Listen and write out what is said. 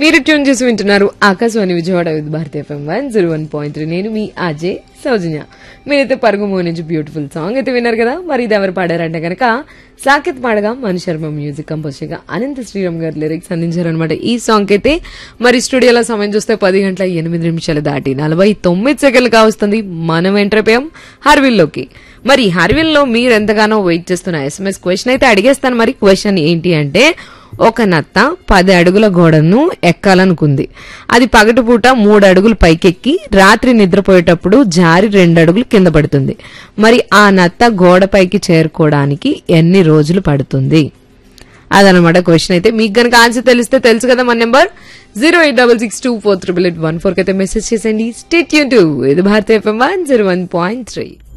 మీరు ట్యూన్ చేసి వింటున్నారు Akashvani Vijayawada Vividh Bharati FM one zero one point three నేను మీ అజయ్ సౌజన్య మీరైతే పరుగు మో నుంచి బ్యూటిఫుల్ సాంగ్ అయితే విన్నారు కదా మరి ఇది ఎవరు పాడారంటే కనుక సాకిత్ పాడగా మణి శర్మ మ్యూజిక్ కంపోజ్ చేయగా అనంత శ్రీరామ్ గారు లిరిక్స్ అందించారనమాట ఈ సాంగ్ అయితే మరి స్టూడియోలో సమయం చూస్తే పది గంటల ఎనిమిది నిమిషాలు దాటి నలభై తొమ్మిది సెకండ్లు కావస్తుంది మనం ఎంటర్ అయిపోయాం హర్విల్లోకి మరి హర్విల్లో మీరు ఎంతగానో వెయిట్ చేస్తున్న ఎస్ఎంఎస్ క్వశ్చన్ అయితే అడిగేస్తాను మరి క్వశ్చన్ ఏంటి అంటే ఒక నత్త పది అడుగుల గోడను ఎక్కాలనుకుంది అది పగటిపూట మూడు అడుగులు పైకెక్కి రాత్రి నిద్రపోయేటప్పుడు జారి రెండు అడుగులు కింద పడుతుంది మరి ఆ నత్త గోడపైకి చేరుకోవడానికి ఎన్ని రోజులు పడుతుంది అదనమాట క్వశ్చన్ అయితే మీకు గనక ఆన్సర్ తెలిస్తే తెలుసు కదా మన number zero eight double six two four triple eight one four అయితే మెసేజ్ చేసేయండి స్టేట్ యూన్ టూ ఇది భారతీయ FM one zero one point three